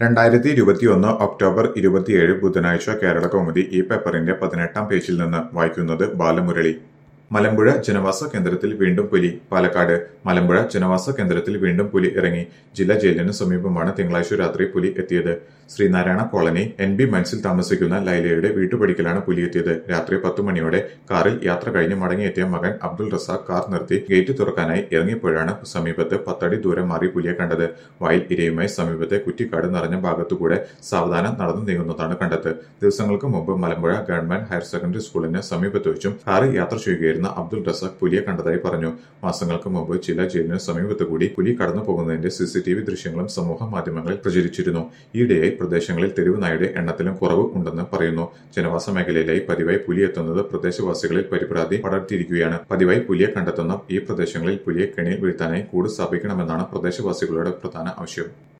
രണ്ടായിരത്തി ഇരുപത്തിയൊന്ന് ഒക്ടോബർ ഇരുപത്തിയേഴ് ബുധനാഴ്ച കേരള കൗമുദി ഈ പേപ്പറിന്റെ പതിനെട്ടാം പേജിൽ നിന്ന് വായിക്കുന്നത് ബാലമുരളി മലമ്പുഴ ജനവാസ കേന്ദ്രത്തിൽ വീണ്ടും പുലി പാലക്കാട് മലമ്പുഴ ജനവാസ കേന്ദ്രത്തിൽ വീണ്ടും പുലി ഇറങ്ങി ജില്ലാ ജയിലിന് സമീപമാണ് തിങ്കളാഴ്ച രാത്രി പുലി എത്തിയത് Sreenarayana colony N B Manzil താമസിക്കുന്ന ലൈലയുടെ വീട്ടുപടിക്കലാണ് പുലി എത്തിയത് രാത്രി പത്തു മണിയോടെ കാറിൽ യാത്ര കഴിഞ്ഞ് മടങ്ങിയെത്തിയ മകൻ അബ്ദുൾ റസാഖ് കാർ നിർത്തി ഗേറ്റ് തുറക്കാനായി ഇറങ്ങിയപ്പോഴാണ് സമീപത്ത് പത്തടി ദൂരം മാറി പുലിയെ കണ്ടത് വയൽ ഇരയുമായി സമീപത്തെ കുറ്റിക്കാട് നിറഞ്ഞ ഭാഗത്തുകൂടെ സാവധാനം നടന്നു നീങ്ങുന്നതാണ് കണ്ടത് ദിവസങ്ങൾക്ക് മുമ്പ് മലമ്പുഴ ഗവൺമെന്റ് ഹയർ സെക്കൻഡറി സ്കൂളിന് സമീപത്ത് വെച്ചും കാറിൽ യാത്ര ചെയ്യുകയായിരുന്ന അബ്ദുൾ റസാഖ് പുലിയെ കണ്ടതായി പറഞ്ഞു മാസങ്ങൾക്ക് മുമ്പ് ചില ജയിലിന് സമീപത്ത് കൂടി പുലി കടന്നു പോകുന്നതിന്റെ സിസിടിവി ദൃശ്യങ്ങളും സമൂഹ മാധ്യമങ്ങളിൽ പ്രചരിച്ചിരുന്നു ഈയിടെയായി പ്രദേശങ്ങളിൽ തെരുവ് നായയുടെ എണ്ണത്തിലും കുറവ് ഉണ്ടെന്ന് പറയുന്നു ജനവാസ മേഖലയിലായി പതിവായി പുലി എത്തുന്നത് പ്രദേശവാസികളിൽ പരിഭ്രാന്തി പടർത്തിയിരിക്കുകയാണ് പതിവായി പുലിയെ കണ്ടെത്തുന്ന ഈ പ്രദേശങ്ങളിൽ പുലിയെ കെണിയിൽ വീഴ്ത്താനായി കൂട് സ്ഥാപിക്കണമെന്നാണ് പ്രദേശവാസികളുടെ പ്രധാന ആവശ്യം